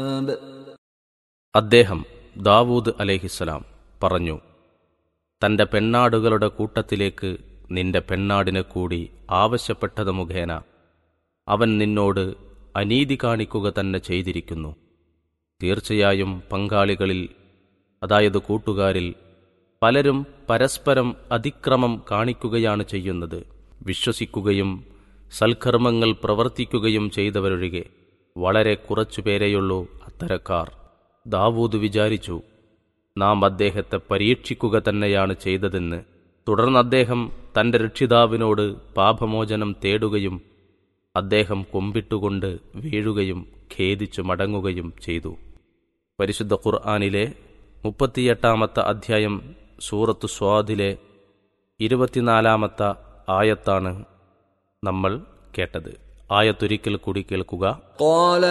അദ്ദേഹം ദാവൂദ് അലേഹിസ്സലാം പറഞ്ഞു തന്റെ പെണ്ണാടുകളുടെ കൂട്ടത്തിലേക്ക് നിന്റെ പെണ്ണാടിനെ കൂടി ആവശ്യപ്പെട്ടത് മുഖേന അവൻ നിന്നോട് അനീതി കാണിക്കുക തന്നെ ചെയ്തിരിക്കുന്നു തീർച്ചയായും പങ്കാളികളിൽ അതായത് കൂട്ടുകാരിൽ പലരും പരസ്പരം അതിക്രമം കാണിക്കുകയാണ് ചെയ്യുന്നത് വിശ്വസിക്കുകയും സൽക്കർമ്മങ്ങൾ പ്രവർത്തിക്കുകയും ചെയ്തവരൊഴികെ വളരെ കുറച്ചുപേരെയുള്ളൂ അത്തരക്കാർ ദാവൂദ് വിചാരിച്ചു നാം അദ്ദേഹത്തെ പരീക്ഷിക്കുക തന്നെയാണ് ചെയ്തതെന്ന് തുടർന്ന് അദ്ദേഹം തന്റെ രക്ഷിതാവിനോട് പാപമോചനം തേടുകയും അദ്ദേഹം കൊമ്പിട്ടുകൊണ്ട് വീഴുകയും ഖേദിച്ചു മടങ്ങുകയും ചെയ്തു പരിശുദ്ധ ഖുർആാനിലെ മുപ്പത്തിയെട്ടാമത്തെ അധ്യായം സൂറത്ത് സ്വാദിലെ ഇരുപത്തിനാലാമത്തെ ആയത്താണ് നമ്മൾ കേട്ടത് ആയത്തൊരിക്കൽ കൂടി കേൾക്കുക قال